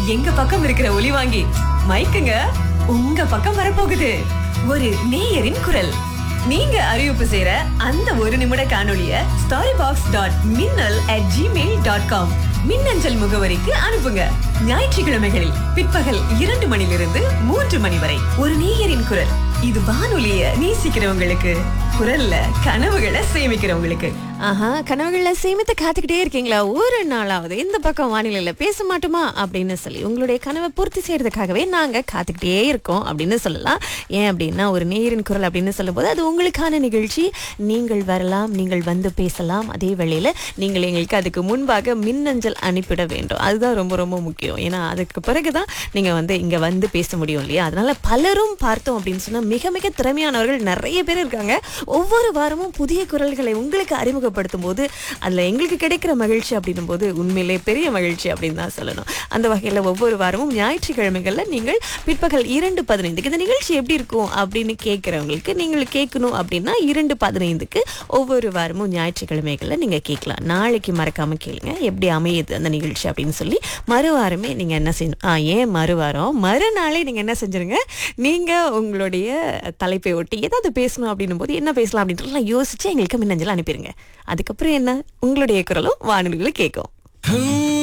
எங்க பக்கம் இருக்கிற ஒலி வாங்கி மைக்குங்க உங்க பக்கம் வரப்போகுது ஒரு நேயரின் குரல் நீங்க அறிவிப்பு செய்யற அந்த ஒரு நிமிட காணொளிய story box dot Minnal at Gmail dot com மின்னஞ்சல் முகவரிக்கு அனுப்புங்க ஞாயிற்றுக்கிழமைகளில் பிற்பகல் இரண்டு மணிலிருந்து மூன்று மணி வரை ஒரு நேயரின் குரல் இது வானொலிய நேசிக்கிறவங்களுக்கு குரல்ல கனவுகளை சேமிக்கிறவங்களுக்கு ஆஹா கனவுகளை சேமித்து காத்துக்கிட்டே இருக்கீங்களா ஒரு நாளாவது இந்த பக்கம் வானிலையில பேச மாட்டோமா அப்படின்னு சொல்லி உங்களுடைய கனவை பூர்த்தி செய்யறதுக்காகவே நாங்க காத்துக்கிட்டே இருக்கோம் அப்படின்னு சொல்லலாம் ஏன் அப்படின்னா ஒரு நேரின் குரல் அப்படின்னு சொல்லும்போது அது உங்களுக்கான நிகழ்ச்சி நீங்கள் வரலாம் நீங்கள் வந்து பேசலாம் அதே வேளையில நீங்கள் எங்களுக்கு அதுக்கு முன்பாக மின்னஞ்சல் அனுப்பிட வேண்டும் அதுதான் ரொம்ப ரொம்ப முக்கியம் ஏன்னா அதுக்கு பிறகுதான் நீங்க வந்து இங்க வந்து பேச முடியும் இல்லையா அதனால பலரும் பார்த்தோம் அப்படின்னு சொன்னா மிக மிக திறமையானவர்கள் நிறைய பேர் இருக்காங்க ஒவ்வொரு வாரமும் புதிய குரல்களை உங்களுக்கு அறிமுகப்படுத்தும் போது அதுல எங்களுக்கு கிடைக்கிற மகிழ்ச்சி அப்படின்னும் போது உண்மையிலே பெரிய மகிழ்ச்சி அப்படின்னு தான் சொல்லணும் அந்த வகையில ஒவ்வொரு வாரமும் ஞாயிற்றுக்கிழமைகள்ல நீங்கள் பிற்பகல் இரண்டு பதினைந்துக்கு இந்த நிகழ்ச்சி எப்படி இருக்கும் அப்படின்னு கேட்கிறவங்களுக்கு நீங்கள் கேட்கணும் அப்படின்னா இரண்டு பதினைந்துக்கு ஒவ்வொரு வாரமும் ஞாயிற்றுக்கிழமைகள்ல நீங்க கேட்கலாம் நாளைக்கு மறக்காம கேளுங்க எப்படி அமையுது அந்த நிகழ்ச்சி அப்படின்னு சொல்லி மறுவாரமே நீங்க என்ன செய்யணும் ஆ ஏன் மறுவாரம் மறுநாளே நீங்க என்ன செஞ்சிருங்க நீங்க உங்களுடைய தலைப்பை ஒட்டி ஏதாவது பேசணும் அப்படின்னும் போது என்ன பேசலாம் அப்படின்றலாம் யோசிச்சு எங்களுக்கு மின்னஞ்சல் அனுப்பிடுங்க அதுக்கப்புறம் என்ன உங்களுடைய குரலும் வானொலிகளை கேட்கும்